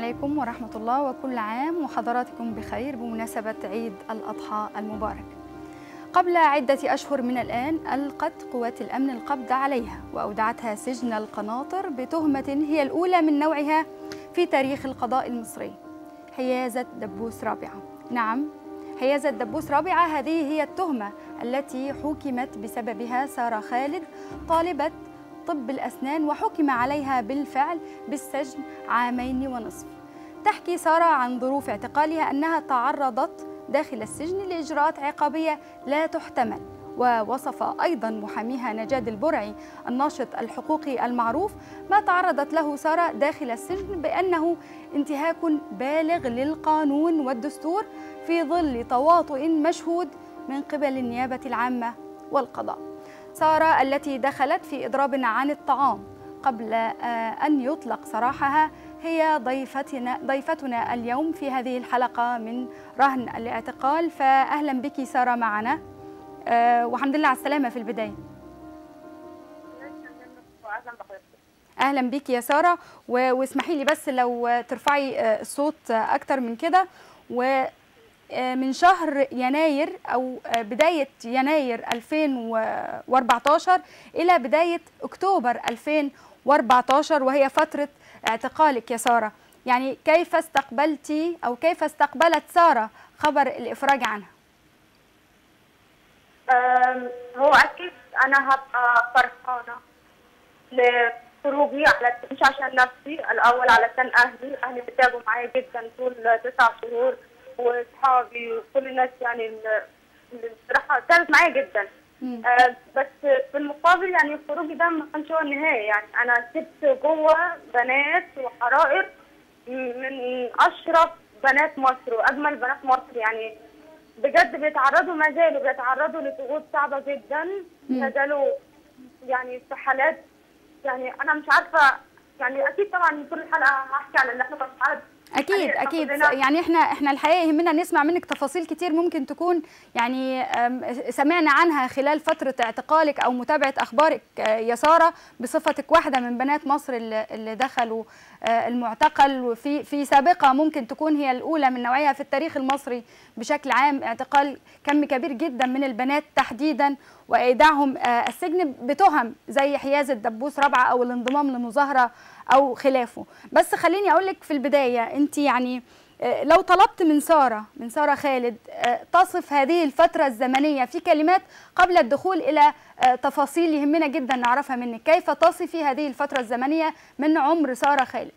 عليكم ورحمة الله وكل عام وحضراتكم بخير بمناسبة عيد الأضحى المبارك. قبل عدة أشهر من الآن ألقت قوات الأمن القبض عليها وأودعتها سجن القناطر بتهمة هي الأولى من نوعها في تاريخ القضاء المصري. حيازة دبوس رابعة. نعم، حيازة دبوس رابعة هذه هي التهمة التي حكمت بسببها سارة خالد طالبة طب الأسنان وحكم عليها بالفعل بالسجن عامين ونصف تحكي سارة عن ظروف اعتقالها أنها تعرضت داخل السجن لإجراءات عقابية لا تحتمل ووصف أيضا محاميها نجاد البرعي الناشط الحقوقي المعروف ما تعرضت له سارة داخل السجن بأنه انتهاك بالغ للقانون والدستور في ظل تواطؤ مشهود من قبل النيابة العامة والقضاء سارة التي دخلت في إضراب عن الطعام قبل أن يطلق سراحها هي ضيفتنا ضيفتنا اليوم في هذه الحلقة من رهن الاعتقال فأهلا بك سارة معنا والحمد لله على السلامة في البداية أهلا بك يا سارة واسمحي لي بس لو ترفعي الصوت أكتر من كده و من شهر يناير أو بداية يناير 2014 إلى بداية أكتوبر 2014 وهي فترة اعتقالك يا سارة يعني كيف استقبلتي أو كيف استقبلت سارة خبر الإفراج عنها؟ هو أكيد أنا هبقى فرحانة لخروجي على مش عشان نفسي الأول علشان أهلي أهلي بتعبوا معايا جدا طول تسع شهور واصحابي وكل الناس يعني اللي بصراحه تعبت معايا جدا آه بس في المقابل يعني خروجي ده ما كانش هو النهايه يعني انا سبت جوه بنات وحرائر من اشرف بنات مصر واجمل بنات مصر يعني بجد بيتعرضوا ما زالوا بيتعرضوا لضغوط صعبه جدا ما زالوا يعني في حالات يعني انا مش عارفه يعني اكيد طبعا كل حلقه هحكي على اللي احنا كنا اكيد اكيد يعني احنا احنا الحقيقه يهمنا نسمع منك تفاصيل كتير ممكن تكون يعني سمعنا عنها خلال فتره اعتقالك او متابعه اخبارك يا ساره بصفتك واحده من بنات مصر اللي دخلوا المعتقل وفي في سابقه ممكن تكون هي الاولى من نوعها في التاريخ المصري بشكل عام اعتقال كم كبير جدا من البنات تحديدا وايداعهم السجن بتهم زي حيازه دبوس رابعه او الانضمام لمظاهره او خلافه بس خليني اقول لك في البدايه انت يعني لو طلبت من ساره من ساره خالد تصف هذه الفتره الزمنيه في كلمات قبل الدخول الى تفاصيل يهمنا جدا نعرفها منك كيف تصفي هذه الفتره الزمنيه من عمر ساره خالد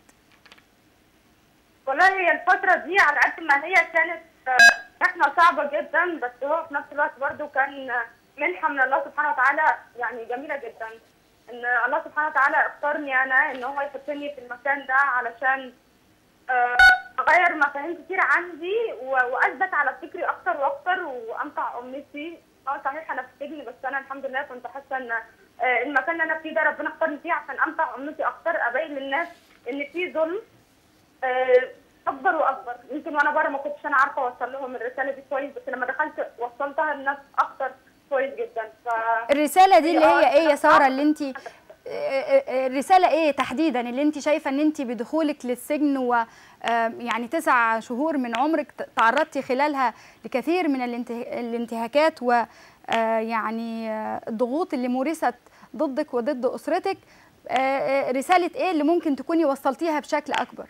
والله هي الفتره دي على قد ما هي كانت احنا صعبه جدا بس هو في نفس الوقت برضو كان منحه من الله سبحانه وتعالى يعني جميله جدا ان الله سبحانه وتعالى اختارني انا ان هو يحطني في المكان ده علشان اغير مفاهيم كتير عندي واثبت على فكري اكتر واكتر وامتع امتي اه صحيح انا في السجن بس انا الحمد لله كنت حاسه ان المكان اللي انا فيه ده ربنا اختارني فيه عشان امتع امتي اكتر ابين للناس ان في ظلم اكبر واكبر يمكن وانا بره ما كنتش انا عارفه اوصل لهم الرساله دي كويس بس لما دخلت وصلتها للناس اكتر كويس جدا ف... الرساله دي اللي هي ايه يا ساره اللي انت الرساله ايه تحديدا اللي انت شايفه ان انت بدخولك للسجن و يعني تسع شهور من عمرك تعرضتي خلالها لكثير من الانتهاكات و يعني الضغوط اللي مورست ضدك وضد اسرتك رساله ايه اللي ممكن تكوني وصلتيها بشكل اكبر؟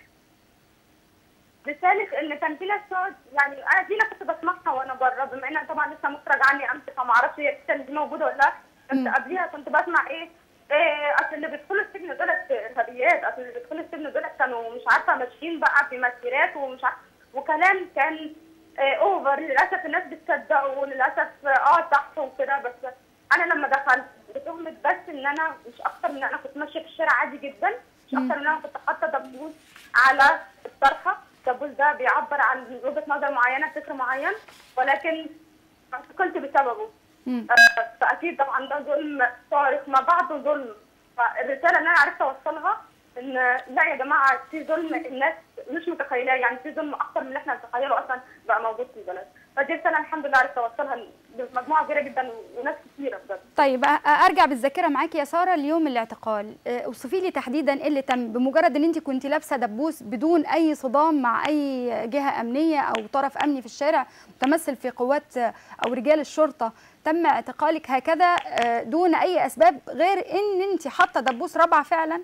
رساله ان كان في ناس تقعد يعني انا دي انا كنت بسمعها وانا بره بما ان طبعا لسه مخرج عني امس فما اعرفش هي الرساله دي موجوده ولا لا بس قبليها كنت بسمع ايه إيه اصل اللي بيدخلوا السجن دولت ارهابيات اصل اللي بيدخلوا السجن دولت كانوا مش عارفه ماشيين بقى في مسيرات ومش عارفه وكلام كان إيه اوفر للاسف الناس بتصدقه وللاسف اه صح وكده بس انا لما دخلت بتهمة بس ان انا مش اكتر من انا كنت ماشيه في الشارع عادي جدا مش اكتر من انا كنت حاطه دبوس على الطرحه الدبوس ده بيعبر عن وجهه نظر معينه فكر معين ولكن اعتقلت بسببه فاكيد طبعا ده ظلم صارخ ما بعده ظلم فالرساله اللي انا عرفت اوصلها ان لا يا جماعه في ظلم الناس مش متخيلاه يعني في ظلم اكتر من اللي احنا نتخيله اصلا بقى موجود في البلد فدي رساله الحمد لله عرفت اوصلها لمجموعه كبيره جدا وناس كثيره بجد طيب أ- ارجع بالذاكره معاكي يا ساره اليوم الاعتقال أه، اوصفي لي تحديدا ايه اللي تم بمجرد ان انت كنت لابسه دبوس بدون اي صدام مع اي جهه امنيه او طرف امني في الشارع متمثل في قوات أه، او رجال الشرطه تم اعتقالك هكذا أه، دون اي اسباب غير ان انت حاطه دبوس رابعه فعلا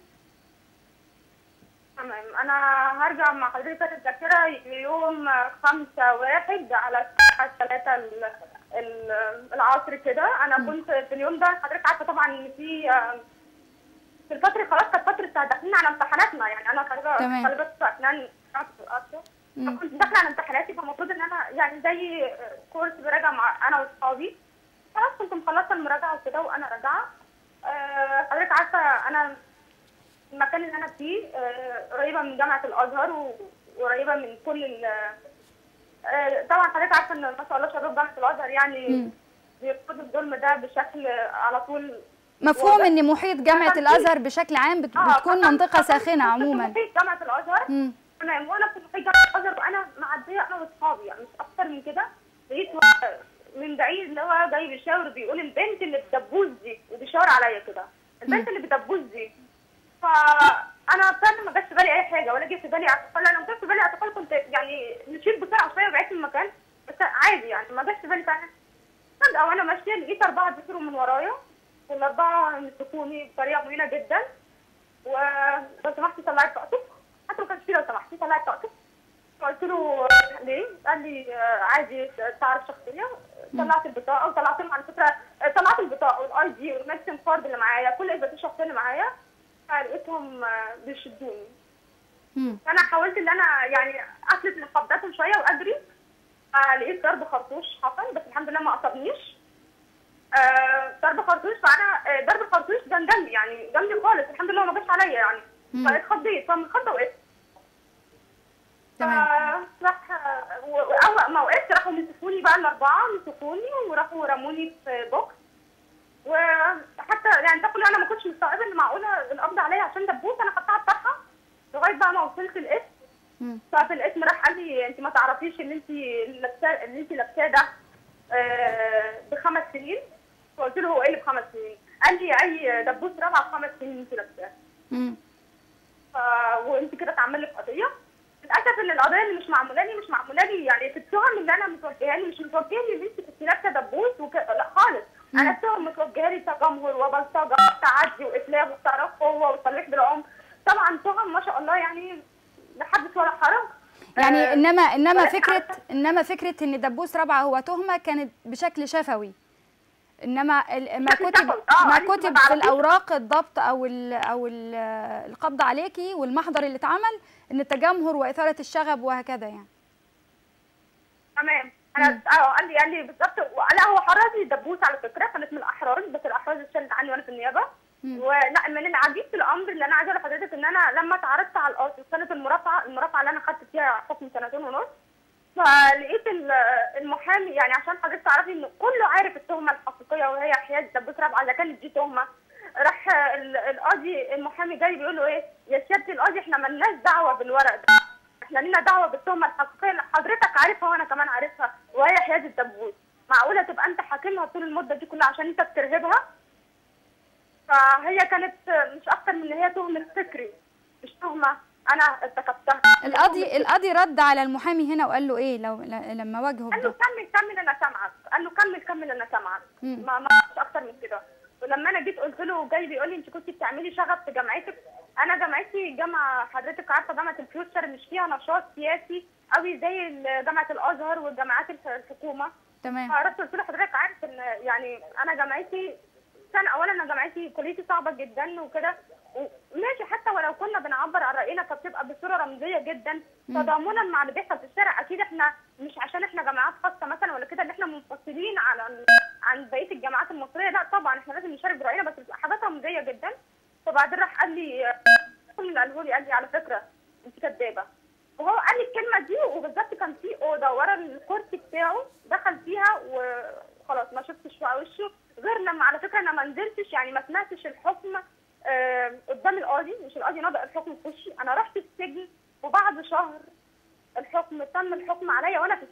تمام انا هرجع مع حضرتك الذاكره يوم خمسة واحد على الساعه 3 ال- ال- العصر كده انا كنت في اليوم ده حضرتك عارفه طبعا ان في آه، في الفتره خلاص كانت فتره داخلين على امتحاناتنا يعني انا طالبه تمام. طالبه في اسنان مم. كنت داخله على امتحاناتي فالمفروض ان انا يعني زي كورس براجع مع انا واصحابي خلاص كنت مخلصه المراجعه وكده وانا راجعه آه، حضرتك عارفه انا المكان اللي انا فيه آه، قريبه من جامعه الازهر و- وقريبه من كل ال آه، طبعا حضرتك عارفه ان ما شاء الله شباب جامعه الازهر يعني مم. بيرفضوا الظلم ده بشكل على طول مفهوم واضح. ان محيط جامعه فكان في- الازهر بشكل عام بت- آه، بتكون فكان- منطقه فكان ساخنه في عموما محيط جامعه الازهر مم. تمام وانا في محيط جامعه الازهر وانا معديه انا واصحابي يعني مش اكتر من كده لقيت هو من بعيد اللي هو جاي بيشاور بيقول البنت اللي بتدبوس دي وبيشاور عليا كده البنت اللي بتدبوس دي فانا فعلا ما جاش في بالي اي حاجه ولا جه في بالي اعتقال انا لو جه في بالي اعتقال كنت يعني مشيت بسرعه شويه وبعدت من المكان بس عادي يعني ما جاش في بالي فعلا فجاه وانا ماشيه لقيت اربعه بيصيروا من ورايا والاربعه مسكوني بطريقه مهينه جدا ولو سمحتي طلعي بطاقتك حتى ما كانش فيه لو سمحتي طلعي بطاقتك قلت له ليه؟ قال لي آه، عادي تعرف شخصيه طلعت البطاقه وطلعت لهم على فكره آه، طلعت البطاقه والاي دي والماكسيم كارد اللي معايا كل الاثباتات الشخصيه اللي معايا لقيتهم آه، بيشدوني مم. فانا حاولت ان انا يعني افلت من قبضتهم شويه واجري آه لقيت ضرب خرطوش حصل بس الحمد لله ما اصابنيش آه ضرب خرطوش فانا آه ضرب الخرطوش كان جنبي يعني جنبي خالص الحمد لله ما جاش عليا يعني مم. فاتخضيت فمن الخضه وقفت تمام راح واول ما وقفت راحوا مسكوني بقى الاربعه مسكوني وراحوا رموني في بوكس وحتى يعني ده كله انا ما كنتش مستوعبه ان معقوله القبض عليا عشان دبوس انا خدتها بطرحه لغايه بقى ما وصلت القسم مم. ففي الاسم راح قال لي انت ما تعرفيش ان انت لابساه اللي انت لابساه ده آه، بخمس سنين فقلت له هو ايه اللي بخمس سنين؟ قال لي اي دبوس رابعه بخمس سنين انت لابساه مم. ف- وانت كده تعمل لك قضيه للاسف ان القضيه اللي مش معموله لي مش معموله لي يعني في التهم اللي انا متوجهه لي مش متوجهه لي ان انت كنت لابسه دبوس وك... لا خالص انا التهم متوجهه لي تجمهر وبلطجه وتعدي واتلاف واستعراض قوه وتصريح بالعنف طبعا تهم ما شاء الله يعني لا حدث ولا حرج يعني آه، انما انما ولكن فكره عارفة- انما فكره ان دبوس رابعه هو تهمه كانت بشكل شفوي انما ال- ما بشكل كتب شفوي، آه، ما أنت ما كتب في تعرفيش. الاوراق الضبط او ال او ال القبض عليكي والمحضر اللي اتعمل ان التجمهر واثاره الشغب وهكذا يعني تمام انا اه قال لي قال لي بالظبط لا هو حرز لي دبوس على فكره كانت من الاحراز بس الاحراز اتشالت عني وانا في النيابه مم. ولا من العجيب في الامر اللي انا عايزه اقول لحضرتك ان انا لما اتعرضت على القاضي سنه المرافعه المرافعه اللي انا خدت فيها حكم سنتين ونص فلقيت ال- المحامي يعني عشان حضرتك تعرفي ان كله عارف التهمه الحقيقيه وهي حياد دبوس رابعه اذا كانت دي تهمه راح ال- القاضي المحامي جاي بيقول له ايه يا سياده القاضي احنا ملناش دعوه بالورق ده احنا لينا دعوه بالتهمه الحقيقيه اللي حضرتك عارفها وانا كمان عارفها وهي حياد الدبوس معقوله تبقى انت حاكمها طول المده دي كلها عشان انت بترهبها فهي كانت مش اكتر من ان هي تهمه فكري مش تهمه انا ارتكبتها القاضي القاضي رد على المحامي هنا وقال له ايه لو ل- لما واجهه قال له بده كمل كمل انا سامعك قال له كمل كمل انا سامعك مم. ما ما مش اكتر من كده ولما انا جيت قلت له جاي بيقول لي انت كنت بتعملي شغب في جامعتك انا جامعتي جامعه حضرتك عارفه جامعه الفيوتشر مش فيها نشاط سياسي قوي زي ال- جامعه الازهر والجامعات الح- الحكومه تمام فرحت قلت له حضرتك عارف ان يعني انا جامعتي كان اولا انا جامعتي كليتي صعبه جدا وكده وماشي حتى ولو كنا بنعبر عن راينا فبتبقى بصوره رمزيه جدا تضامنا مع اللي بيحصل في الشارع اكيد احنا مش عشان احنا جامعات خاصه مثلا ولا كده ان احنا منفصلين عن عن بقيه الجامعات المصريه لا طبعا احنا لازم نشارك براينا بس بتبقى حاجات رمزيه جدا فبعدين راح قال لي كل اللي قاله لي قال لي على فكره انت كدابه وهو قال لي الكلمه دي وبالظبط كان في اوضه ورا الكرسي بتاعه دخل فيها وخلاص ما شفتش بقى وشه غير لما على فكره انا ما نزلتش يعني ما سمعتش الحكم آه، قدام القاضي مش القاضي نطق الحكم في وشي انا رحت السجن وبعد شهر الحكم تم الحكم عليا وانا في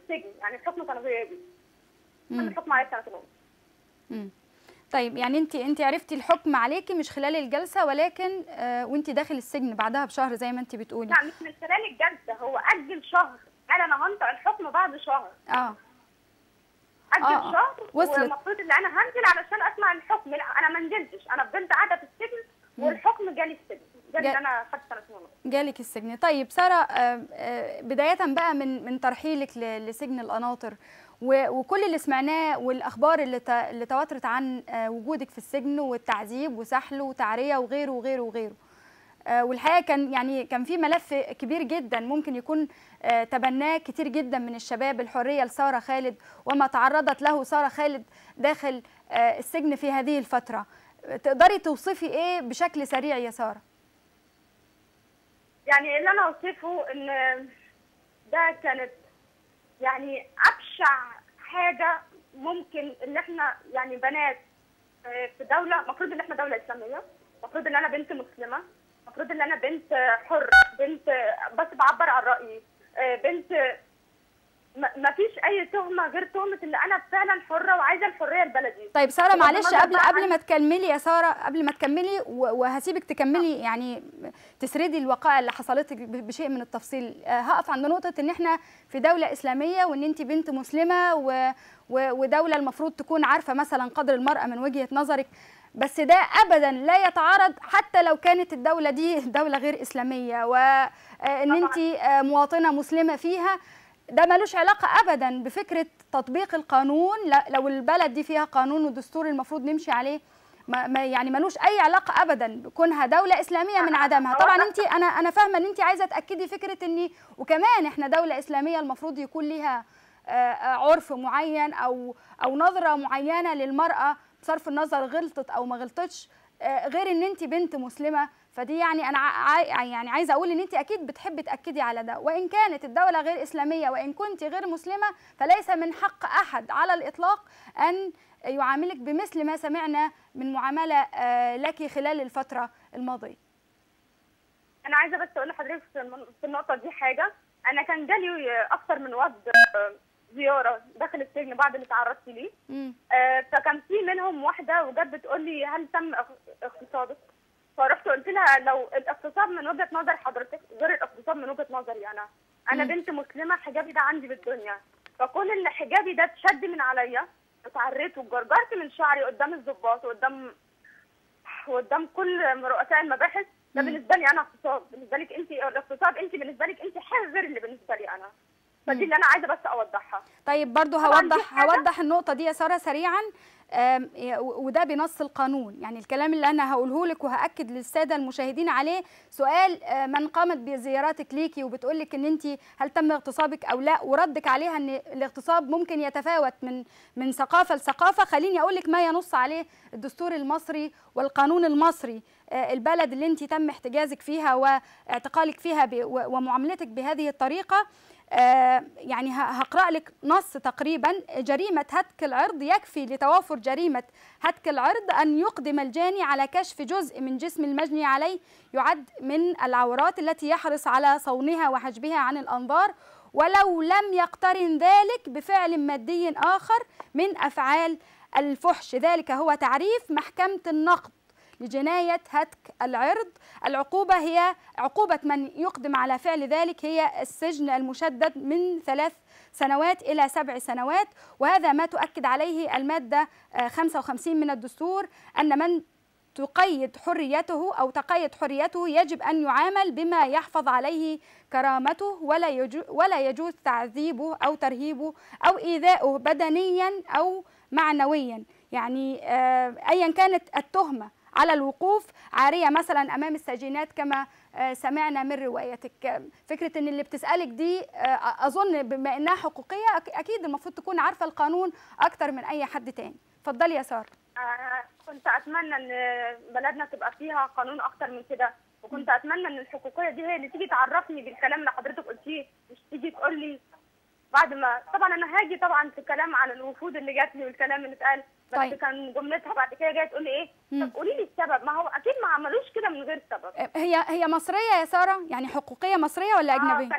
السجن يعني الحكم كان غيابي كان مم. الحكم عليا سنتين ونص مم. طيب يعني انت انت عرفتي الحكم عليكي مش خلال الجلسه ولكن آه وانت داخل السجن بعدها بشهر زي ما انت بتقولي لا مش من خلال الجلسه هو اجل شهر قال انا هنطق الحكم بعد شهر اه اجل آه، آه. شهر وصلت. والمفروض ان انا هنزل علشان اسمع الحكم لا انا ما نزلتش انا فضلت قاعده في السجن والحكم جالي السجن جالي جا- ان انا خدت سنتين ونص جالك السجن طيب ساره آه، آه، بدايه بقى من من ترحيلك ل- لسجن القناطر و- وكل اللي سمعناه والاخبار اللي ت- اللي تواترت عن آه، وجودك في السجن والتعذيب وسحل وتعريه وغيره وغيره وغيره آه، والحقيقه كان يعني كان في ملف كبير جدا ممكن يكون آه، تبناه كتير جدا من الشباب الحريه لساره خالد وما تعرضت له ساره خالد داخل آه، السجن في هذه الفتره تقدري توصفي ايه بشكل سريع يا ساره يعني اللي انا اوصفه ان ده كانت يعني ابشع حاجه ممكن ان احنا يعني بنات آه، في دوله المفروض ان احنا دوله اسلاميه المفروض ان انا بنت مسلمه المفروض ان انا بنت حره بنت بس بعبر عن رايي آه، بنت ما فيش اي تهمه غير تهمه ان انا فعلا حره وعايزه الحريه البلدي طيب ساره بغض معلش النظر قبل بقى قبل عن- ما تكملي يا ساره قبل ما تكملي و- وهسيبك تكملي يعني تسردي الوقائع اللي حصلت لك ب- بشيء من التفصيل آه، هقف عند نقطه ان احنا في دوله اسلاميه وان انت بنت مسلمه و و- ودوله المفروض تكون عارفه مثلا قدر المراه من وجهه نظرك بس ده ابدا لا يتعارض حتى لو كانت الدوله دي دوله غير اسلاميه وان انت آه، مواطنه مسلمه فيها ده ملوش علاقة أبدا بفكرة تطبيق القانون لا- لو البلد دي فيها قانون ودستور المفروض نمشي عليه ما ما- يعني ملوش أي علاقة أبدا بكونها دولة إسلامية من عدمها طبعا أنت أنا أنا فاهمة أن أنت عايزة تأكدي فكرة أني وكمان إحنا دولة إسلامية المفروض يكون ليها آه، آه، عرف معين أو أو نظرة معينة للمرأة بصرف النظر غلطت أو ما غلطتش آه، غير ان انت بنت مسلمه فدي يعني انا ع- ع- يعني عايزه اقول ان انت اكيد بتحبي تاكدي على ده وان كانت الدوله غير اسلاميه وان كنت غير مسلمه فليس من حق احد على الاطلاق ان يعاملك بمثل ما سمعنا من معامله آه، لك خلال الفتره الماضيه انا عايزه بس اقول لحضرتك في الم- في النقطه دي حاجه انا كان جالي اكتر من وفد آه، زياره داخل السجن بعد اللي تعرضت ليه مم. آه، فكان في منهم واحده وجت بتقول لي هل تم اغ- اغتصابك فرحت قلت لها لو الاغتصاب من وجهه نظر حضرتك غير الاغتصاب من وجهه نظري انا انا مم. بنت مسلمه حجابي ده عندي بالدنيا فكون ان حجابي ده اتشد من عليا اتعريت واتجرجرت من شعري قدام الضباط وقدام وقدام كل رؤساء المباحث ده مم. بالنسبه لي انا اغتصاب بالنسبه لك انت الاغتصاب انت بالنسبه لك انت حاجه غير اللي بالنسبه لي انا فدي اللي انا عايزه بس اوضحها طيب برضو طبعاً دي هوضح حاجة- هوضح النقطة دي يا سارة سريعا آم، و- وده بنص القانون يعني الكلام اللي أنا هقوله لك وهأكد للسادة المشاهدين عليه سؤال آه، من قامت بزياراتك ليكي وبتقول لك إن أنت هل تم اغتصابك أو لا وردك عليها إن الاغتصاب ممكن يتفاوت من من ثقافة لثقافة خليني أقول لك ما ينص عليه الدستور المصري والقانون المصري آه، البلد اللي أنت تم احتجازك فيها واعتقالك فيها ب- و- ومعاملتك بهذه الطريقة آه، يعني ه- هقرأ لك نص تقريبا جريمة هتك العرض يكفي لتوافر جريمة هتك العرض أن يقدم الجاني على كشف جزء من جسم المجني عليه يعد من العورات التي يحرص على صونها وحجبها عن الأنظار ولو لم يقترن ذلك بفعل مادي آخر من أفعال الفحش ذلك هو تعريف محكمة النقد لجناية هتك العرض العقوبة هي عقوبة من يقدم على فعل ذلك هي السجن المشدد من ثلاث سنوات إلى سبع سنوات وهذا ما تؤكد عليه المادة آه، 55 من الدستور أن من تقيد حريته أو تقيد حريته يجب أن يعامل بما يحفظ عليه كرامته ولا يجوز, ولا يجوز تعذيبه أو ترهيبه أو إيذاؤه بدنيا أو معنويا يعني آه، أيا كانت التهمة على الوقوف عارية مثلا أمام السجينات كما آه، سمعنا من روايتك آه، فكرة أن اللي بتسألك دي آه، أظن بما أنها حقوقية أك- أكيد المفروض تكون عارفة القانون أكتر من أي حد تاني اتفضلي يا سارة آه، كنت اتمنى ان بلدنا تبقى فيها قانون اكتر من كده وكنت اتمنى ان الحقوقيه دي هي اللي تيجي تعرفني بالكلام اللي حضرتك قلتيه مش تيجي تقول لي بعد ما طبعا انا هاجي طبعا في الكلام عن الوفود اللي جات لي والكلام اللي اتقال بس طيب. كان جملتها بعد كده جايه تقول لي ايه مم. طب قولي لي السبب ما هو اكيد ما عملوش كده من غير سبب آه، هي هي مصرية يا سارة يعني حقوقية مصرية ولا اه أجنبية؟ كانت اه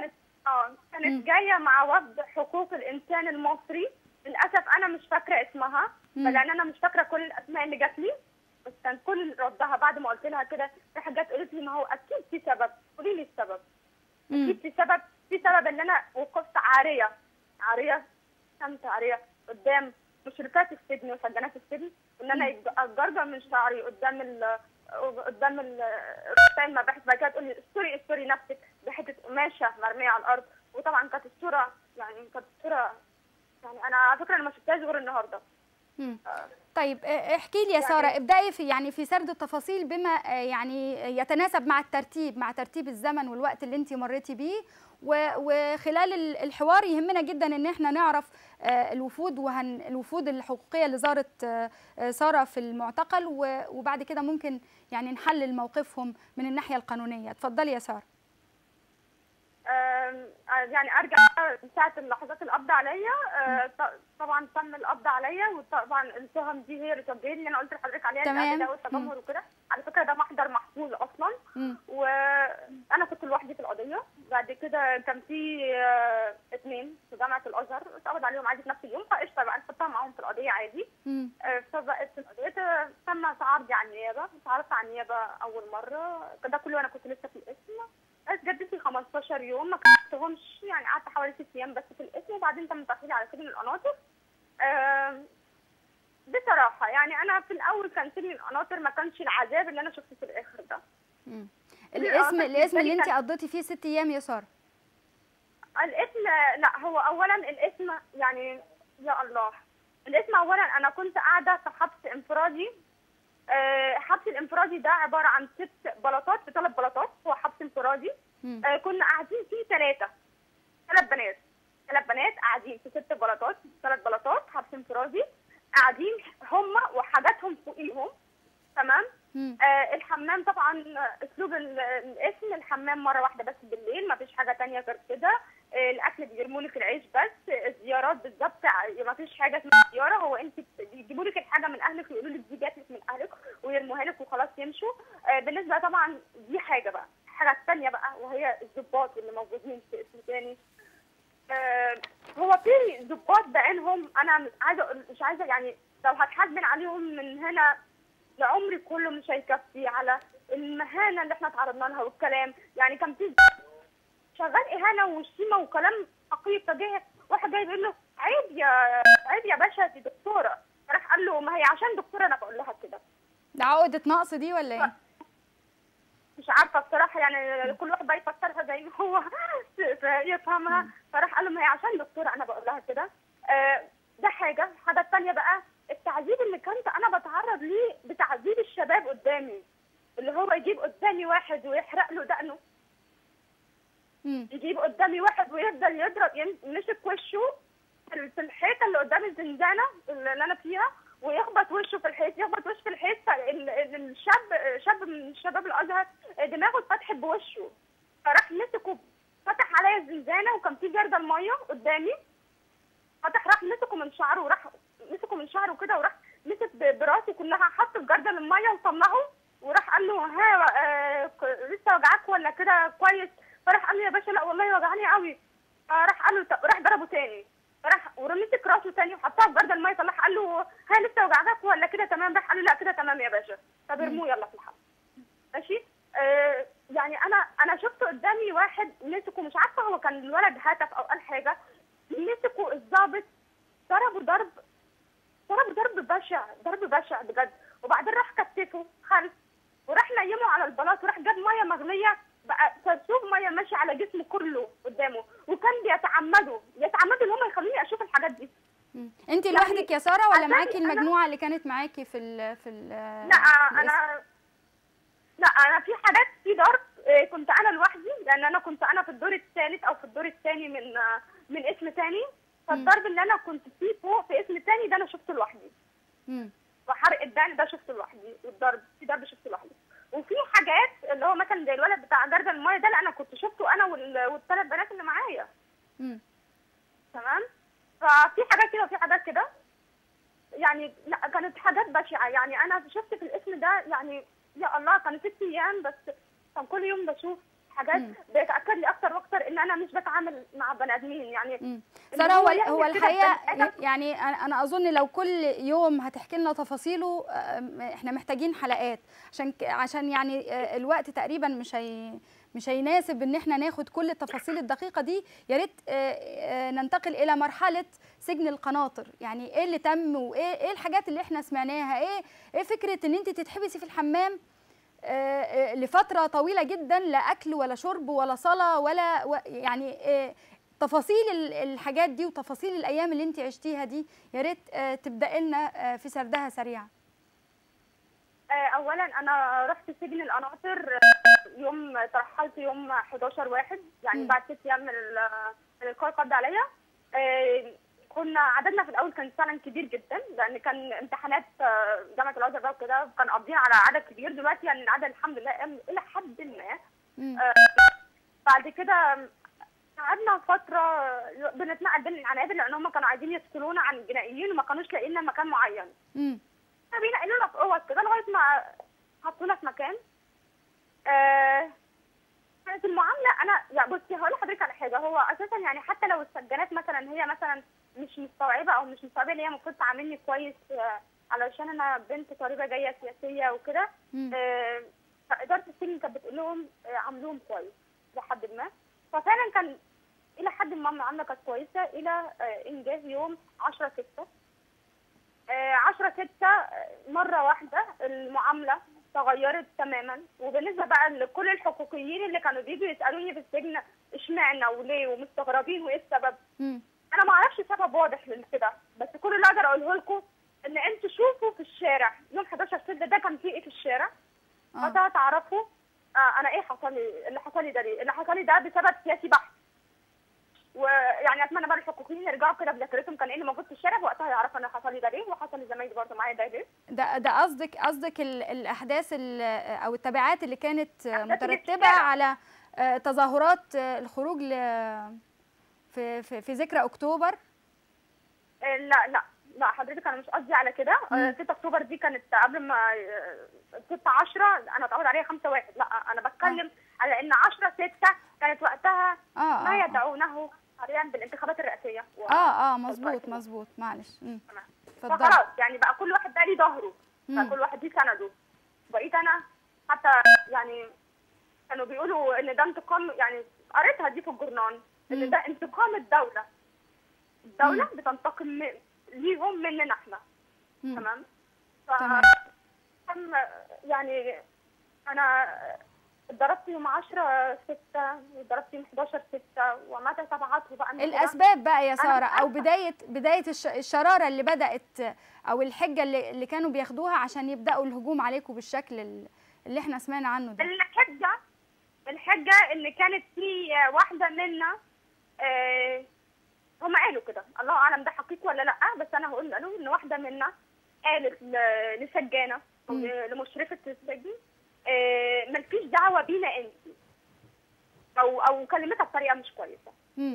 اه مم. كانت جايه مع وفد حقوق الانسان المصري للاسف انا مش فاكره اسمها مم. لان انا مش فاكره كل الاسماء اللي جات لي بس كان كل ردها بعد ما قلت لها كده في حاجات قالت لي ما هو اكيد في سبب قولي لي السبب مم. اكيد في سبب في سبب ان انا وقفت عاريه عاريه كنت عاريه قدام مشرفات السجن وسجنات السجن وان انا يج- اتجرجر من شعري قدام ال قدام ال- رؤساء المباحث بعد كده تقول لي استوري استوري نفسك بحته قماشه مرميه على الارض وطبعا كانت الصوره يعني كانت الصوره يعني انا على فكره انا ما شفتهاش غير النهارده مم. آه. طيب آه، احكي لي يا يعني- ساره ابداي في يعني في سرد التفاصيل بما آه، يعني يتناسب مع الترتيب مع ترتيب الزمن والوقت اللي انت مريتي بيه و- وخلال ال- الحوار يهمنا جدا ان احنا نعرف آه، الوفود وهن الوفود الحقوقيه اللي زارت آه، آه، ساره في المعتقل و- وبعد كده ممكن يعني نحلل موقفهم من الناحيه القانونيه اتفضلي يا ساره آم، آه، يعني ارجع ساعه لحظات القبض عليا آه، ط- طبعا تم القبض عليا وطبعا التهم دي هي اللي توجهت لي انا قلت لحضرتك عليها تمام. القتل ده والتجمهر وكده على فكره ده محضر محفوظ اصلا مم. وانا كنت لوحدي في القضيه بعد كده كان في آه، اثنين في جامعه الازهر اتقبض عليهم عادي في نفس اليوم فقشطه بقى نحطها معاهم في القضيه عادي مم. آه، فبقت في القضيه تم تعرضي على النيابه اتعرضت على النيابه اول مره ده كله وانا كنت لسه في القسم اتجددت لي 15 يوم ما كنتهمش يعني قعدت حوالي ست ايام بس في القسم وبعدين تم ترحيلي على سجن القناطر آم، بصراحه يعني انا في الاول كان سجن القناطر ما كانش العذاب اللي انا شفته في الاخر ده مم. آه، الاسم كان الاسم اللي انت كان- قضيتي فيه ست ايام يا ساره الاسم لا هو اولا الاسم يعني يا الله الاسم اولا انا كنت قاعده في حبس انفرادي آه، حبس الانفرادي ده عباره عن ست بلاطات بثلاث بلاطات هو حبس انفرادي مم. آه، كنا قاعدين فيه ثلاثه ثلاث بنات ثلاث بنات قاعدين في ست بلاطات ثلاث بلاطات حبس انفرادي قاعدين هم وحاجاتهم فوقيهم تمام مم. آه الحمام طبعا آه، اسلوب ال- الاسم الحمام مره واحده بس بالليل ما فيش حاجه تانية غير كده آه الاكل بيرموا لك العيش بس آه، الزيارات بالظبط ع- ما فيش حاجه اسمها زياره هو انت بيجيبوا لك الحاجه من اهلك ويقولوا لك دي جات لك من اهلك ويرموها لك وخلاص يمشوا آه بالنسبه طبعا دي حاجه بقى الحاجه الثانيه بقى وهي الضباط اللي موجودين في اسم تاني آه، هو في ضباط بعينهم انا مش عايزه أقول- مش عايزه يعني لو هتحاسبن عليهم من هنا لعمري كله مش هيكفي على المهانه اللي احنا تعرضنا لها والكلام يعني كان في شغال اهانه وشتيمه وكلام عقيم فجاه واحد جاي بيقول له عيب يا عيب يا باشا دي دكتوره راح قال له ما هي عشان دكتوره انا بقول لها كده ده عقده نقص دي ولا ايه مش عارفه بصراحه يعني كل واحد بقى يفسرها زي ما هو يفهمها فراح قال له ما هي عشان دكتوره انا بقول لها كده آه، ده حاجه الحاجه الثانيه بقى التعذيب اللي كنت انا بتعرض ليه بتعذيب الشباب قدامي اللي هو يجيب قدامي واحد ويحرق له دقنه مم. يجيب قدامي واحد ويفضل يضرب يمسك وشه في في الحيطه اللي قدام الزنزانه اللي انا فيها ويخبط وشه في الحيط يخبط وشه في الحيط فال- ال- الشاب شاب من شباب الازهر دماغه اتفتحت بوشه فراح مسكه فتح عليا الزنزانه وكان في جرده الميه قدامي فتح راح مسكه من شعره وراح مسكه من شعره كده وراح مسك ب- براسي كلها حط في جردل الميه وطلعه وراح قال له ها آه ك- لسه وجعك ولا كده كويس فراح قال له يا باشا لا والله وجعني قوي فراح قال له طب- راح ضربه تاني راح ورمسك راسه تاني وحطها في جردل الميه طلع قال له ها لسه وجعك ولا كده تمام راح قال له لا كده تمام يا باشا طب ارموه يلا في الحبس ماشي آه يعني انا انا شفت قدامي واحد مسكه مش عارفه هو كان الولد هتف او قال حاجه مسكوا الضابط ضربوا ضرب ضربوا ضرب بشع ضرب بشع بجد وبعدين راح كتفه خلف وراح نيمه على البلاط وراح جاب ميه مغليه بقى سرسوب ميه ماشي على جسمه كله قدامه وكان بيتعمدوا بيتعمدوا ان هم يخلوني اشوف الحاجات دي مم. انت يعني لوحدك يا ساره ولا عشان معاكي أنا- المجموعه اللي كانت معاكي في ال في ال لا انا لا انا في حاجات في ضرب آه، كنت انا لوحدي لان انا كنت انا في الدور الثالث او في الدور الثاني من آه، من اسم تاني فالضرب اللي انا كنت فيه فوق في اسم تاني ده انا شفته لوحدي مم. وحرق الدم ده شفته لوحدي والضرب في ضرب شفته لوحدي وفي حاجات اللي هو مثلا زي الولد بتاع جردل المايه ده لا انا كنت شفته انا وال- والثلاث بنات اللي معايا مم. تمام ففي حاجات كده وفي حاجات كده يعني لا كانت حاجات بشعه يعني انا شفت في الاسم ده يعني يا الله كان ست ايام بس كان كل يوم بشوف حاجات مم. بيتاكد لي اكتر واكتر ان انا مش بتعامل مع بني ادمين يعني مم. إن ساره هو يعمل هو كده الحقيقه بني آدم. يعني انا أنا اظن لو كل يوم هتحكي لنا تفاصيله آم، احنا محتاجين حلقات عشان ك- عشان يعني آه، الوقت تقريبا مش هي مش هيناسب ان احنا ناخد كل التفاصيل الدقيقه دي يا ريت آه، آه، ننتقل الى مرحله سجن القناطر يعني ايه اللي تم وايه ايه الحاجات اللي احنا سمعناها ايه ايه فكره ان انت تتحبسي في الحمام آه، آه، لفترة طويلة جدا لا أكل ولا شرب ولا صلاة ولا و- يعني آه، تفاصيل ال- الحاجات دي وتفاصيل الأيام اللي أنت عشتيها دي يا ريت آه، تبدأ لنا آه، في سردها سريعا آه، اولا انا رحت سجن القناطر آه، يوم ترحلت يوم 11 واحد يعني مم. بعد ست ايام من ال- من القاء القبض عليا آه، كنا عددنا في الاول كان فعلا كبير جدا لان كان امتحانات آه، جامعه الازهر بقى وكده كان قابضين على عدد كبير دلوقتي يعني العدد الحمد لله قل الى حد ما مم. بعد كده قعدنا فترة بنتنقل بين العنابر لأن هم كانوا عايزين يفصلونا عن الجنائيين وما كانوش لاقيين لنا مكان معين. مم. بينقلونا في اوض كده لغايه ما حطونا في مكان آه كانت المعامله انا يعني بصي هقول لحضرتك على حاجه هو اساسا يعني حتى لو السجانات مثلا هي مثلا مش مستوعبه او مش مستوعبه ان هي المفروض تعاملني كويس آه علشان انا بنت طالبه جايه سياسيه وكده مم. آه فاداره السجن كانت بتقول لهم آه عاملوهم كويس لحد ما ففعلا كان الى حد ما المعامله كانت كويسه الى آه انجاز يوم 10 6 10 6 مرة واحدة المعاملة تغيرت تماما وبالنسبة بقى لكل الحقوقيين اللي كانوا بيجوا يسألوني في السجن اشمعنى وليه ومستغربين وايه السبب مم. انا ما اعرفش سبب واضح لكده بس كل اللي اقدر اقوله لكم ان انتوا شوفوا في الشارع يوم 11 6 ده كان فيه ايه في الشارع آه. فده تعرفوا آه انا ايه حصل لي اللي حصل لي ده ليه اللي حصل لي ده بسبب سياسي بحت ويعني اتمنى بقى الحقوقيين يرجعوا كده بذاكرتهم كان ايه اللي موجود في الشارع وقتها يعرفوا انا حصل لي ده ليه وحصل لزمايلي برضه معايا ده ليه ده ده قصدك قصدك ال- الاحداث ال- او التبعات اللي كانت آه، أحداث اللي في مترتبه الشارع. على آه، تظاهرات آه، الخروج ل في في, في ذكرى اكتوبر آه، لا لا لا حضرتك انا مش قصدي على كده مم. 6 اكتوبر دي كانت قبل ما 6 10 انا اتعود عليها 5 1 لا انا بتكلم على ان 10 6 كانت وقتها اه اه ما اه, يدعونه حاليا بالانتخابات الرئاسيه و- آه, آه مظبوط مظبوط معلش مم. تمام. اتفضلي فخلاص يعني بقى كل واحد بقى ليه ظهره مم. فكل واحد ليه سنده بقيت انا حتى يعني كانوا بيقولوا ان ده انتقام يعني قريتها دي في الجورنال مم. ان ده انتقام الدوله الدوله بتنتقم من- ليهم مننا احنا مم. تمام ف تمام. كان يعني انا اتضربت يوم 10 6 واتضربت يوم 11 6 ومتى تبعته بقى من كده. الاسباب بقى يا مش ساره او عارفة. بدايه بدايه الش- الشراره اللي بدات او الحجه اللي, اللي كانوا بياخدوها عشان يبداوا الهجوم عليكم بالشكل ال- اللي احنا سمعنا عنه ده الحجة الحجة ان كانت في واحدة منا آه هم قالوا كده الله اعلم ده حقيقي ولا لا بس انا هقول قالوا ان واحدة منا قالت ل- لسجانة او مم. ل- لمشرفة السجن آه مالكيش دعوة بينا انت او او كلمتها بطريقة مش كويسة مم.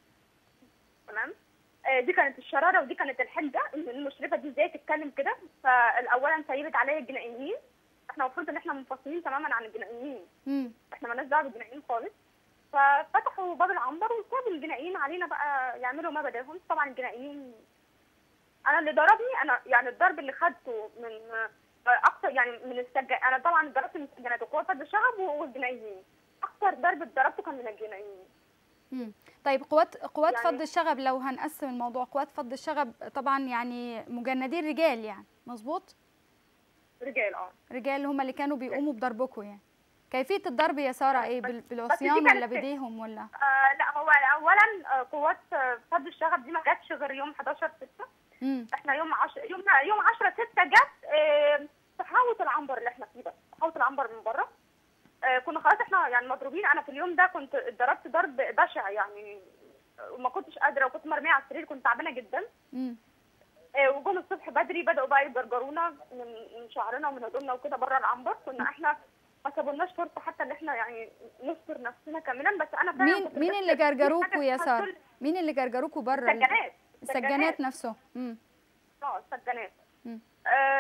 تمام آه، دي كانت الشراره ودي كانت الحجه ان المشرفه دي ازاي تتكلم كده فالاولا سيبت عليا الجنائيين احنا المفروض ان احنا منفصلين تماما عن الجنائيين مم. احنا مالناش دعوه بالجنائيين خالص ففتحوا باب العنبر وسابوا الجنائيين علينا بقى يعملوا ما بداهم طبعا الجنائيين انا اللي ضربني انا يعني الضرب اللي خدته من آه، اكتر يعني من السجان انا طبعا ضربت من السجانات وقوات فرد الشغب والجنائيين اكتر ضرب ضربته كان من الجنائيين مم. طيب قوات قوات يعني- فض الشغب لو هنقسم الموضوع قوات فض الشغب طبعا يعني مجندين رجال يعني مظبوط رجال اه رجال هم اللي كانوا بيقوموا بضربكم يعني كيفيه الضرب يا ساره ايه بال- بالعصيان كانت ولا في- بايديهم ولا آه لا هو اولا آه، قوات آه، فض الشغب دي ما جاتش غير يوم 11 6 مم. احنا يوم 10 يوم يوم 10 6 جت آه، في حاوه العنبر اللي احنا فيه ده حاوه العنبر من بره آه، كنا خلاص احنا يعني مضروبين انا في اليوم ده كنت اتضربت ضرب بشع يعني آه، وما كنتش قادره وكنت مرميه على السرير كنت تعبانه جدا مم. آه، وجم الصبح بدري بداوا بقى يجرجرونا من من شعرنا ومن هدومنا وكده بره العنبر كنا احنا ما سابولناش فرصه حتى ان احنا يعني نستر نفسنا كاملا بس انا فعلا مين كنت مين بس- اللي في حاجة جرجروكوا يا اسمها ساره كل- مين اللي جرجروكوا بره ال- السجانات السجانات نفسهم مم. اه السجانات مم. آه،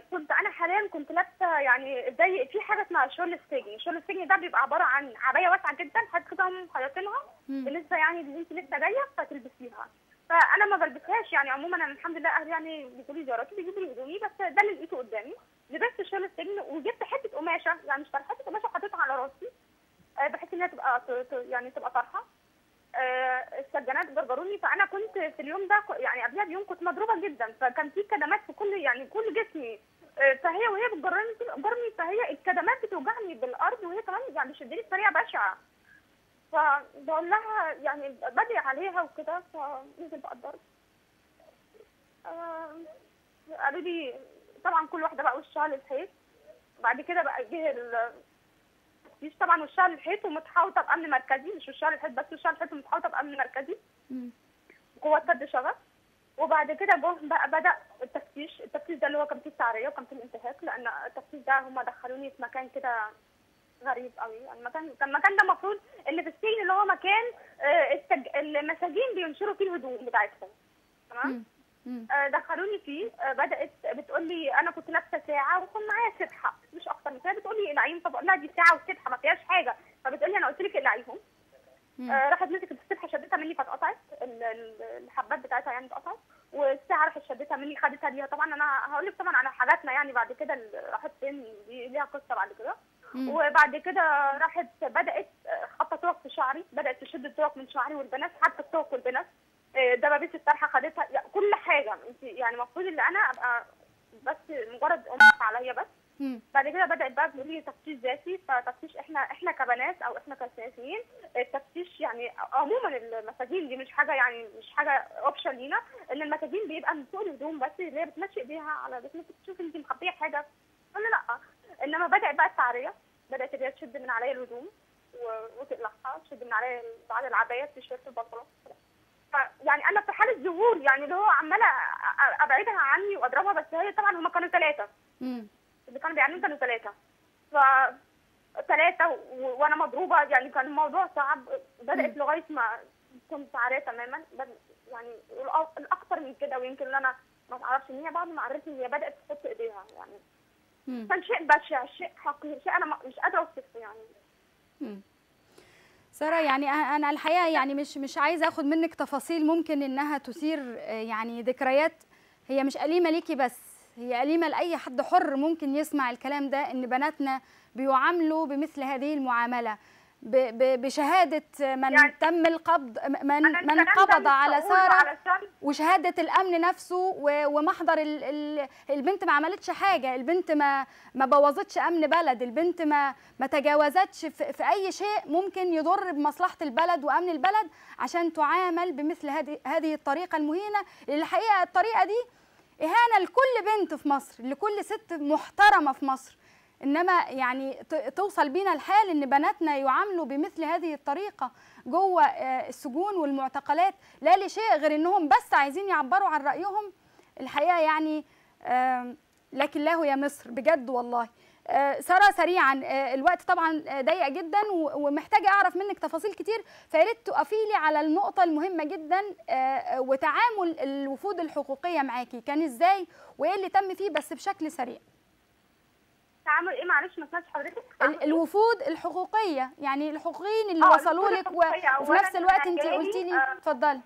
كنت انا حاليا كنت لابسه يعني زي في حاجه اسمها شغل السجن شغل السجن ده بيبقى عباره عن عبايه واسعه جدا حضرتك حاطينها مم. بالنسبه يعني اللي انت لسه جايه فتلبسيها فانا ما بلبسهاش يعني عموما انا الحمد لله اهلي يعني بيجيبوا لي زياراتي بيجيبوا لي هدومي بس ده اللي لقيته قدامي لبست شغل السجن وجبت حته قماشه يعني اشتريت حته قماشه حطيتها على راسي آه، بحيث انها تبقى ت- ت- يعني تبقى طرحه آه، السجانات جرجروني فانا كنت في اليوم ده ك- يعني قبلها بيوم كنت مضروبه جدا فكان في كدمات في كل يعني كل جسمي آه، فهي وهي بتجرني بتجرني فهي الكدمات بتوجعني بالارض وهي كمان يعني بتشدني بطريقه بشعه فبقول لها يعني بدري عليها وكده فنزل بقى الضرب آه، قالوا لي طبعا كل واحده بقى وشها للحيط بعد كده بقى جه ال- مش طبعا وشها للحيط ومتحوطه بامن مركزي مش وشها للحيط بس وشها للحيط ومتحوطه بامن مركزي مم. قوة سد شغف وبعد كده جه بقى بدا التفتيش التفتيش ده اللي هو كان فيه التعريه وكان فيه الانتهاك لان التفتيش ده هم دخلوني في مكان كده غريب قوي المكان كان المكان ده المفروض اللي في السجن اللي هو مكان آه، السج... المساجين بينشروا فيه الهدوم بتاعتهم تمام مم. مم. آه، دخلوني فيه آه، بدات بتقول لي انا كنت لابسه ساعه وكان معايا سبحه مش اكتر من كده بتقول لي العيهم طب اقول لها دي ساعه وسبحه ما فيهاش حاجه فبتقول لي انا قلت لك العيهم مم. آه، راحت مسكت السبحه شدتها مني فاتقطعت ال- ال- الحبات بتاعتها يعني اتقطعت والساعه راحت شدتها مني خدتها ليها طبعا انا هقول لك طبعا على حاجاتنا يعني بعد كده اللي راحت فين دي ليها قصه بعد كده مم. وبعد كده راحت بدات آه، حاطه طرق في شعري بدات تشد الطرق من شعري والبنات حتى الطرق والبنات آه، دبابيس الطرحه خدتها يعني كل حاجه انت يعني المفروض ان انا ابقى بس مجرد ام عليا بس مم. بعد كده بدات بقى تقول لي تفتيش ذاتي فتفتيش احنا احنا كبنات او احنا كسياسيين التفتيش يعني عموما المساجين دي مش حاجه يعني مش حاجه اوبشن لينا ان المساجين بيبقى من فوق الهدوم بس اللي هي بتمشي ايديها على جسمك تشوف انت مخبيه حاجه انا لا انما بدات بقى التعريه بدات اللي هي تشد من عليا الهدوم و- وتقلعها تشد من عليا بعض العبايات التيشيرت البنطلون فيعني انا في حاله ظهور يعني اللي هو عماله أ- ابعدها عني واضربها بس هي طبعا هم كانوا ثلاثه مم. اللي كانوا بيعملوا كانوا ثلاثة ف ثلاثة و... وانا مضروبة يعني كان الموضوع صعب بدأت لغاية ما كنت عارية تماما بد... يعني الأ- الأكتر من كده ويمكن اللي أنا ما تعرفش إن هي بعد ما عرفتني هي بدأت تحط إيديها يعني مم. كان شيء بشع شيء حقير شيء أنا ما... مش قادرة أوصفه يعني مم. سارة يعني أ- أنا الحقيقة يعني مش مش عايزة أخد منك تفاصيل ممكن إنها تثير آه، يعني ذكريات هي مش أليمة ليكي بس هي أليمة لأي حد حر ممكن يسمع الكلام ده إن بناتنا بيعاملوا بمثل هذه المعاملة ب- ب- بشهادة من يعني تم القبض من أنا من الكلام ده قبض مش على بقوله سارة علشان وشهاده الامن نفسه و- ومحضر ال ال البنت ما عملتش حاجه البنت ما ما بوظتش امن بلد البنت ما ما تجاوزتش في, في اي شيء ممكن يضر بمصلحه البلد وامن البلد عشان تعامل بمثل هذه هذه الطريقه المهينه اللي الحقيقه الطريقه دي اهانه لكل بنت في مصر لكل ست محترمه في مصر انما يعني ت- توصل بينا الحال ان بناتنا يعاملوا بمثل هذه الطريقه جوه آه، السجون والمعتقلات لا لشيء غير انهم بس عايزين يعبروا عن رايهم الحقيقه يعني آم، لكن له يا مصر بجد والله آه، ساره سريعا آه، الوقت طبعا آه، ضيق جدا و- ومحتاجه اعرف منك تفاصيل كتير فيا ريت تقفي لي على النقطه المهمه جدا آه، آه، وتعامل الوفود الحقوقيه معاكي كان ازاي وايه اللي تم فيه بس بشكل سريع تعامل إيه معلش ما سمعتش حضرتك ال- الوفود الحقوقيه يعني الحقوقيين اللي آه، وصلوا الوفود لك و- الحقوقية وفي نفس أولاً الوقت أنا انت جالي، قلتي لي آه، اتفضلي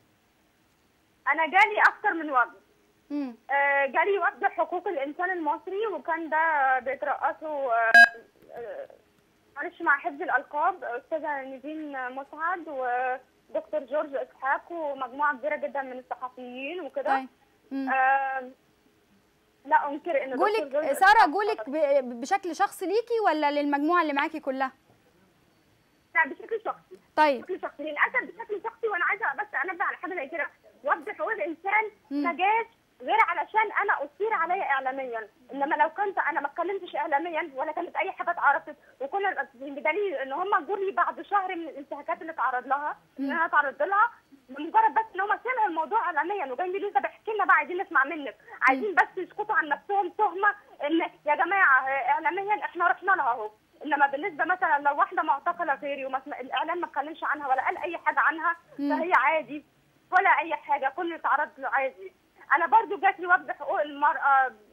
أنا جالي أكتر من وجه مم. آه، جالي وفد حقوق الانسان المصري وكان ده بيترأسه آه، آه، معلش مع حفظ الالقاب استاذه نيفين مسعد ودكتور جورج اسحاق ومجموعه كبيره جدا من الصحفيين وكده طيب مم. آه، لا انكر ان دكتور جورج جولك إسحاق ساره جولك ب- بشكل شخصي ليكي ولا للمجموعه اللي معاكي كلها لا بشكل شخصي طيب بشكل شخصي للاسف بشكل شخصي وانا عايزه بس انبه على حاجه زي كده وفد حقوق الانسان مم. ما جاش غير علشان انا اثير عليا اعلاميا انما لو كنت انا ما اتكلمتش اعلاميا ولا كانت اي حاجه اتعرفت وكنا بدليل ان هم جولي بعد شهر من الانتهاكات اللي اتعرض لها ان انا اتعرضت لها بمجرد بس ان هم سمعوا الموضوع اعلاميا وجايين بيقولوا طب احكي لنا بقى عايزين نسمع منك عايزين بس يسكتوا عن نفسهم تهمه ان يا جماعه آه، اعلاميا احنا رحنا لها اهو انما بالنسبه مثلا لو واحده معتقله غيري وما سمع- الاعلام ما اتكلمش عنها ولا قال اي حاجه عنها مم. فهي عادي ولا اي حاجه كل اللي اتعرض له عادي انا برضو جات لي وفد حقوق المراه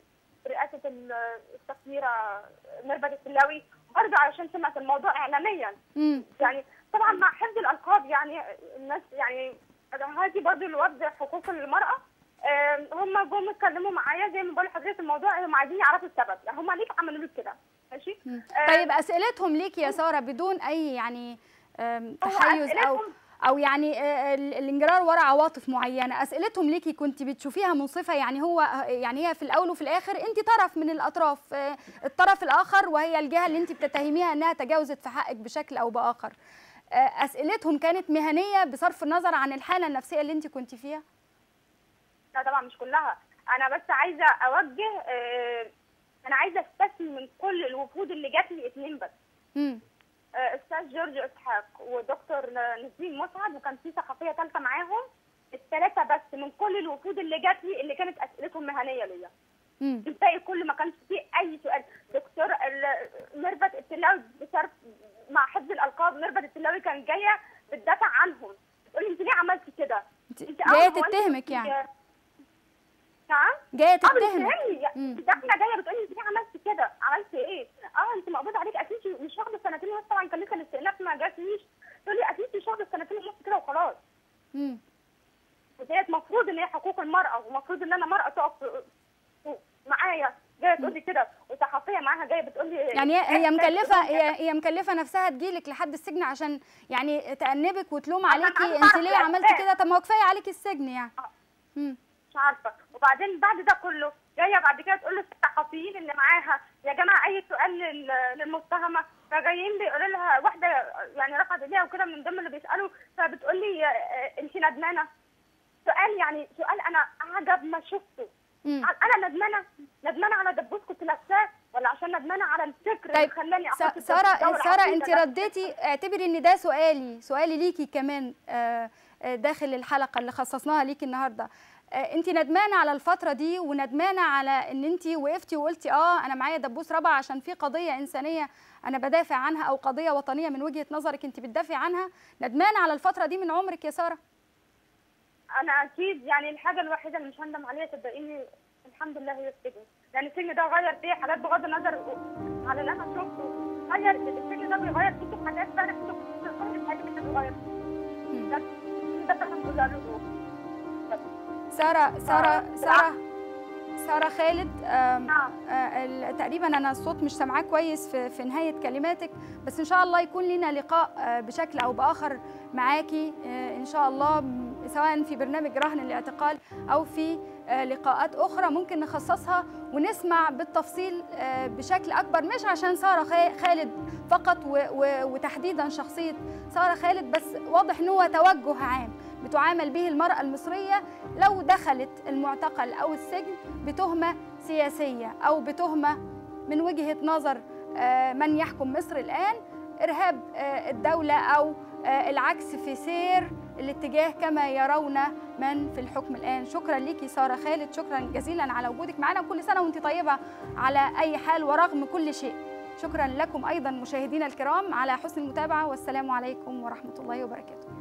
برئاسه ال- السفيره ميرفت السلاوي برضه علشان سمعت الموضوع اعلاميا مم. يعني طبعا مع حفظ الالقاب يعني الناس يعني هذه برضه لوضع حقوق المراه آم، هم جم اتكلموا معايا زي ما بقول لحضرتك الموضوع هم عايزين يعرفوا السبب يعني هم ليه عملوا لي كده ماشي مم. آه، طيب اسئلتهم ليكي يا ساره بدون اي يعني آم، هو تحيز او أسئلتهم- او يعني آه، ال- الانجرار ورا عواطف معينه اسئلتهم ليكي كنت بتشوفيها منصفه يعني هو يعني هي في الاول وفي الاخر انت طرف من الاطراف آه، الطرف الاخر وهي الجهه اللي انت بتتهميها انها تجاوزت في حقك بشكل او باخر آه، اسئلتهم كانت مهنيه بصرف النظر عن الحاله النفسيه اللي انت كنت فيها لا طبعا مش كلها انا بس عايزه اوجه آه، انا عايزه استثني من كل الوفود اللي جات لي اثنين بس امم آه، استاذ جورج اسحاق ودكتور نسرين مسعد وكان في صحفيه ثالثه معاهم الثلاثه بس من كل الوفود اللي جات لي اللي كانت اسئلتهم مهنيه ليا امم الباقي كله ما كانش فيه اي سؤال دكتور ال- ميرفت التلاوي بصرف مع حفظ الالقاب ميرفت التلاوي كان جايه بتدافع عنهم بتقول لي انت ليه عملتي كده؟ انت انت جايه أول- هو أنت تتهمك كنت- يعني نعم؟ جايه اه تتهمك بتتهمني مم. داخله جايه بتقولي انت ليه عملتي كده؟ عملت ايه؟ اه انت مقبوض عليك اكيد مش واخده السنتين ونص طبعا كان لسه الاستئناف ما جاتليش تقول لي اكيد مش واخده السنتين ونص كده وخلاص امم وديت المفروض ان هي حقوق المراه ومفروض ان انا مراه تقف معايا جايه تقول لي كده وصحفيه معاها جايه بتقول لي يعني هي هي مكلفه هي هي مكلفه نفسها تجيلك لحد السجن عشان يعني تأنبك وتلوم عشان عليكي عايزة انت أعرف ليه عملتي الأسباب. كده طب ما هو كفايه عليكي السجن يعني امم مش عارفه وبعدين بعد ده كله جايه بعد كده تقول للصحفيين اللي معاها يا جماعه اي سؤال لل- للمتهمه فجايين بيقولوا لها واحده يعني رفعت ايديها وكده من ضمن اللي بيسالوا فبتقول لي آه، انت ندمانه سؤال يعني سؤال انا اعجب ما شفته امم انا ندمانه ندمانه على دبوس كنت لابساه ولا عشان ندمانه على الفكر طيب اللي خلاني س- احط ساره الدولة ساره العقيدة انت ده. رديتي اعتبري ان ده سؤالي سؤالي ليكي كمان آه، آه، داخل الحلقه اللي خصصناها ليكي النهارده آه، انت ندمانه على الفتره دي وندمانه على ان انت وقفتي وقلتي اه انا معايا دبوس رابع عشان في قضيه انسانيه انا بدافع عنها او قضيه وطنيه من وجهه نظرك انت بتدافعي عنها ندمانه على الفتره دي من عمرك يا ساره انا اكيد يعني الحاجه الوحيده اللي مش هندم عليها صدقيني الحمد لله هي السجن يعني السجن ده غير فيا حاجات بغض النظر على اللي انا شفته غير السجن ده بيغير فيك حاجات فعلا كنت كل حاجه كده بيغير مم. ده ده فعلا كله له ساره ساره آه، ساره ساره خالد آم، نعم آه، ال- تقريبا انا الصوت مش سامعاه كويس في, في نهايه كلماتك بس ان شاء الله يكون لنا لقاء آه، بشكل او باخر معاكي آه، ان شاء الله م- سواء في برنامج رهن الاعتقال او في آه، لقاءات اخرى ممكن نخصصها ونسمع بالتفصيل آه، بشكل اكبر مش عشان ساره خا- خالد فقط و- و- وتحديدا شخصيه ساره خالد بس واضح ان هو توجه عام بتعامل به المراه المصريه لو دخلت المعتقل او السجن بتهمه سياسيه او بتهمه من وجهه نظر آه، من يحكم مصر الان ارهاب آه، الدوله او آه، العكس في سير الاتجاه كما يرون من في الحكم الان شكرا ليكي ساره خالد شكرا جزيلا على وجودك معنا وكل سنه وانت طيبه على اي حال ورغم كل شيء شكرا لكم ايضا مشاهدينا الكرام على حسن المتابعه والسلام عليكم ورحمه الله وبركاته